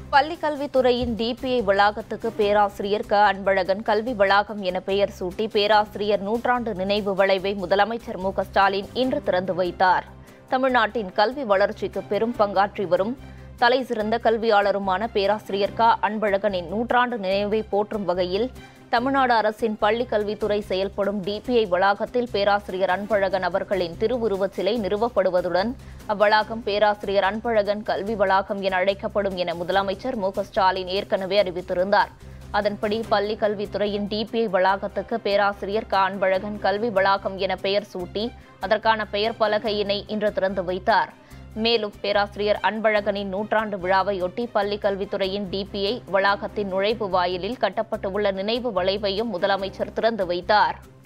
பள்ளிக் கல்வித்துறையின் டிபிஐ வளாகத்துக்கு பேராசிரியர் க அன்பழகன் கல்வி வளாகம் என பெயர் சூட்டி பேராசிரியர் நூற்றாண்டு நினைவு வளைவை முதலமைச்சர் மு க ஸ்டாலின் இன்று திறந்து வைத்தார் தமிழ்நாட்டின் கல்வி வளர்ச்சிக்கு பெரும் பங்காற்றி வரும் தலைசிறந்த கல்வியாளருமான பேராசிரியர் க அன்பழகனின் நூற்றாண்டு நினைவை போற்றும் வகையில் தமிழ்நாடு அரசின் பள்ளிக் கல்வித்துறை செயல்படும் டிபிஐ வளாகத்தில் பேராசிரியர் அன்பழகன் அவர்களின் திருவுருவச் சிலை நிறுவப்படுவதுடன் அவ்வளாகம் பேராசிரியர் அன்பழகன் கல்வி வளாகம் என அழைக்கப்படும் என முதலமைச்சர் மு க ஸ்டாலின் ஏற்கனவே அறிவித்திருந்தார் அதன்படி பள்ளி கல்வித்துறையின் டிபிஐ வளாகத்துக்கு பேராசிரியர் க அன்பழகன் கல்வி வளாகம் என பெயர் சூட்டி அதற்கான பெயர் பலகையினை இன்று திறந்து வைத்தார் மேலும் பேராசிரியர் அன்பழகனின் நூற்றாண்டு விழாவையொட்டி பள்ளி கல்வித்துறையின் டிபிஐ வளாகத்தின் நுழைவு வாயிலில் கட்டப்பட்டுள்ள நினைவு வளைவையும் முதலமைச்சர் திறந்து வைத்தார்